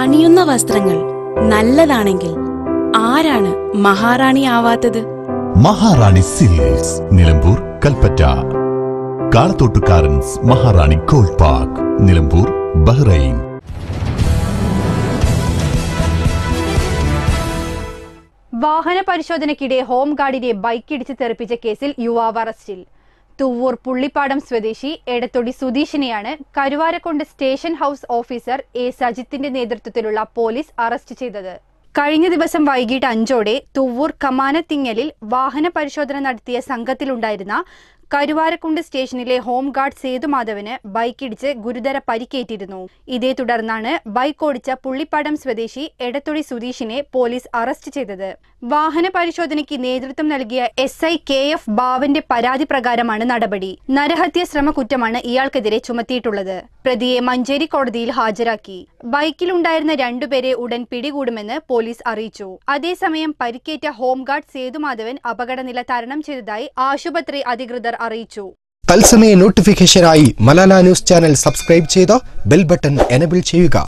അണിയുന്ന വസ്ത്രങ്ങൾ നല്ലതാണെങ്കിൽ ആരാണ് മഹാറാണി ആവാത്തത് മഹാറാണി സിൽക്സ് നിലമ്പൂർ കൽപ്പറ്റ കാളത്തോട്ടുകാരൻസ് Maharani gold park Nilambur Bahrain വാഹന പരിശോധനയ്ക്കിടെ ഹോം ഗാർഡിനെ ബൈക്കിടിച്ച് തെറിപ്പിച്ച കേസിൽ യുവാവ് അറസ്റ്റിൽ തുവ്വൂർ പുള്ളിപ്പാടം സ്വദേശി എടത്തൊടി സുധീഷിനെയാണ് Karuvarakkund station house officer A സജിത്തിന്റെ നേതൃത്വത്തിലുള്ള പോലീസ് അറസ്റ്റ് ചെയ്തത് കഴിഞ്ഞ ദിവസം വൈകിട്ട് അഞ്ചോടെ തുവ്വൂർ കമാനത്തിങ്ങലിൽ വാഹന പരിശോധന നടത്തിയ സംഘത്തിലുണ്ടായിരുന്ന കരുവാരക്കുണ്ട് സ്റ്റേഷനിലെ ഹോം ഗാർഡ് സേതുമാധവന് ബൈക്കിടിച്ച് ഗുരുതര പരിക്കേറ്റിരുന്നു ഇതേ തുടർന്നാണ് ബൈക്ക് ഓടിച്ച പുള്ളിപ്പാടം സ്വദേശി എടത്തൊടി സുധീഷിനെ പോലീസ് അറസ്റ്റ് ചെയ്തത് വാഹന പരിശോധനയ്ക്ക് നേതൃത്വം നൽകിയ എസ് ഐ കെ എഫ് ബാവന്റെ പരാതി പ്രകാരമാണ് നടപടി നരഹത്യ ശ്രമ കുറ്റമാണ് ഇയാൾക്കെതിരെ ചുമത്തിയിട്ടുള്ളത് പ്രതിയെ മഞ്ചേരി കോടതിയിൽ ഹാജരാക്കി ബൈക്കിലുണ്ടായിരുന്ന രണ്ടുപേരെ ഉടൻ പിടികൂടുമെന്ന് പോലീസ് അറിയിച്ചു അതേസമയം പരിക്കേറ്റ ഹോംഗാർഡ് സേതുമാധവൻ അപകടനില തരണം ചെയ്തതായി ആശുപത്രി അധികൃതർ അറിയിച്ചു തത്സമയ നോട്ടിഫിക്കേഷനായി മലാല ന്യൂസ് ചാനൽ സബ്സ്ക്രൈബ് ചെയ്ത് ബെൽ ബട്ടൺ എനബിൾ ചെയ്യുക